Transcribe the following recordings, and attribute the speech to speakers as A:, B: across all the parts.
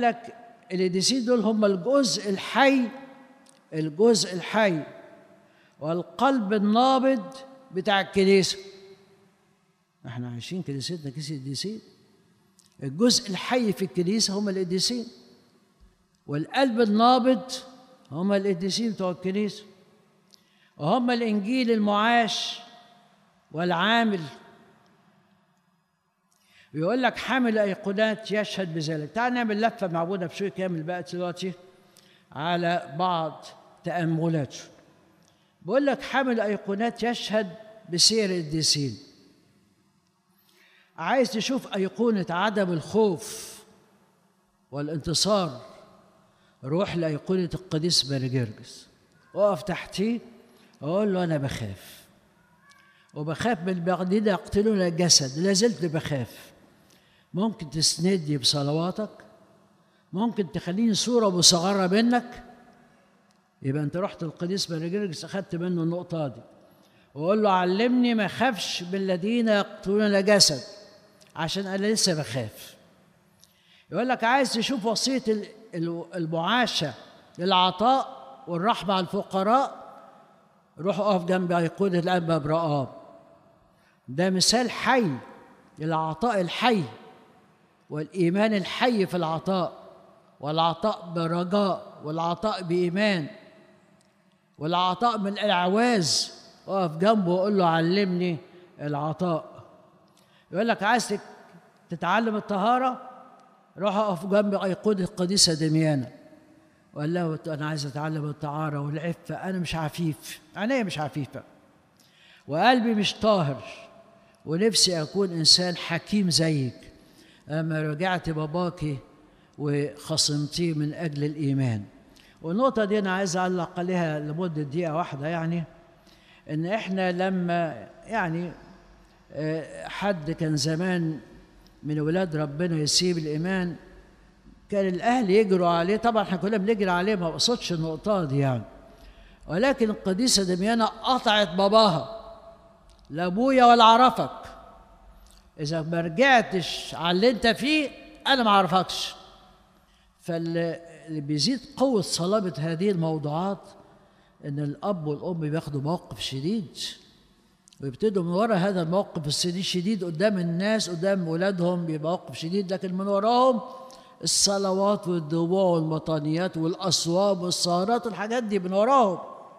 A: لك القديسين دول هم الجزء الحي الجزء الحي والقلب النابض بتاع الكنيسة احنا عايشين كنيستنا كنيسة القديسين الجزء الحي في الكنيسة هم القديسين والقلب النابض هم القديسين بتوع الكنيسة وهم الإنجيل المعاش والعامل ويقول لك حامل أيقونات يشهد بذلك تعال نعمل لفة مع أبونا بشوي كامل بقى دلوقتي على بعض تأملاته بقول لك حامل أيقونات يشهد بسير القديسين عايز تشوف أيقونة عدم الخوف والانتصار روح لأيقونة القديس بارجرجس وقف تحتيه وأقول له أنا بخاف وبخاف من الذين يقتلون الجسد لا زلت بخاف ممكن تسندني بصلواتك ممكن تخليني صورة مصغرة منك يبقى أنت رحت القديس بارجرجس أخدت منه النقطة دي وأقول له علمني ما أخافش بالذين يقتلون الجسد عشان أنا لسه بخاف يقول لك عايز تشوف وصية المعاشة للعطاء والرحمة على الفقراء روح اقف جنب أيقونة الأنبا برقاب ده مثال حي للعطاء الحي والإيمان الحي في العطاء والعطاء برجاء والعطاء بإيمان والعطاء من الأعواز اقف جنبه وقول له علمني العطاء يقول لك عايز تتعلم الطهارة روح اقف جنب أيقونة القديسة دميانة وقال له أنا عايز أتعلم الطهارة والعفة أنا مش عفيف عينيا مش عفيفة وقلبي مش طاهر ونفسي أكون إنسان حكيم زيك أما رجعت باباكي وخصمتيه من أجل الإيمان والنقطة دي أنا عايز أعلق عليها لمدة دقيقة واحدة يعني إن إحنا لما يعني حد كان زمان من ولاد ربنا يسيب الإيمان كان الأهل يجروا عليه طبعا احنا كلنا بنجري عليه ما أقصدش النقطة دي يعني ولكن القديسة دميانة قطعت باباها لا أبويا ولا عرفك إذا ما رجعتش على اللي أنت فيه أنا ما أعرفكش فاللي بيزيد قوة صلابة هذه الموضوعات إن الأب والأم بياخدوا موقف شديد ويبتدوا من وراء هذا الموقف الشديد قدام الناس قدام ولادهم بيبقى موقف شديد لكن من وراهم الصلوات والدموع والمطانيات والأصوات والسهرات والحاجات دي من وراهم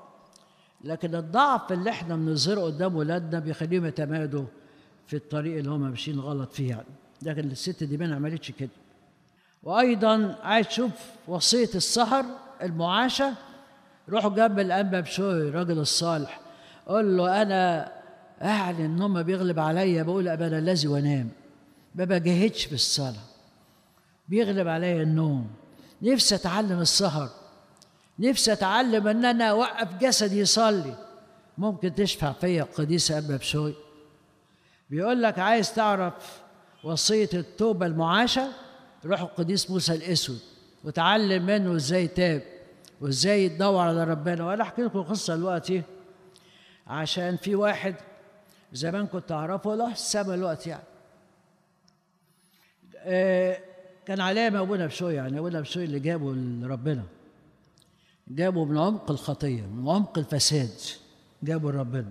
A: لكن الضعف اللي احنا بنظهره قدام ولادنا بيخليهم يتمادوا في الطريق اللي هم ماشيين غلط فيه يعني لكن الست دي ما عملتش كده وايضا عايز تشوف وصيه السهر المعاشه روحوا جنب الانبا بشوي الراجل الصالح قول له انا اعلن ان هم بيغلب عليا بقول ابانا الذي وانام ما بجهدش في الصلاه بيغلب عليا النوم نفسي اتعلم السهر نفسي اتعلم ان انا اوقف جسدي يصلي ممكن تشفع فيا القديسه ابا بشوي بيقول لك عايز تعرف وصيه التوبه المعاشه روح القديس موسى الاسود وتعلم منه ازاي تاب وازاي يدور على ربنا وانا احكي لكم قصه دلوقتي عشان في واحد زمان كنت اعرفه له السما الوقت يعني آه كان علامه ابونا بشوي يعني ابونا بشوي اللي جابه لربنا جابه من عمق الخطيه من عمق الفساد جابه لربنا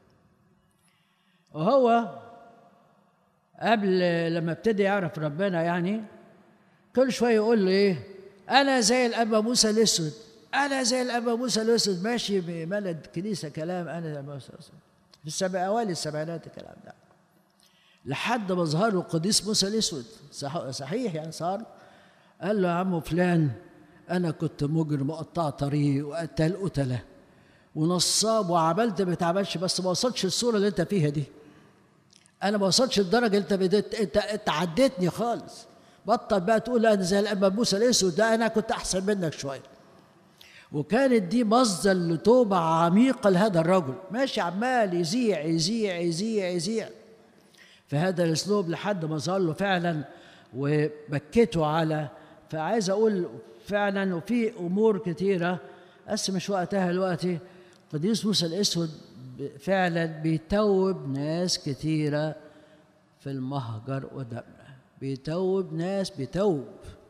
A: وهو قبل لما ابتدي يعرف ربنا يعني كل شويه يقول له ايه انا زي الابا موسى الاسود انا زي الابا موسى الاسود ماشي بملد كنيسه كلام انا موسى الاسود في السبع اوائل السبعينات الكلام ده لحد ما ظهر له القديس موسى الاسود صحيح يعني صار قال له يا عم فلان انا كنت مجرم وقطع طريق وقتل قتله ونصاب وعملت ما تعملش بس ما وصلتش الصوره اللي انت فيها دي انا ما وصلتش لدرجه انت بدت انت انت عديتني خالص بطل بقى تقول انا زي الابا موسى الاسود ده انا كنت احسن منك شويه وكانت دي مصدر لتوبه عميقه لهذا الرجل ماشي عمال يذيع يذيع يذيع يذيع في هذا الاسلوب لحد ما ظهر له فعلا وبكته على فعايز اقول فعلا وفي امور كثيره بس مش وقتها دلوقتي قديس موسى الاسود فعلا بيتوب ناس كثيره في المهجر ودمنا بيتوب ناس بيتوب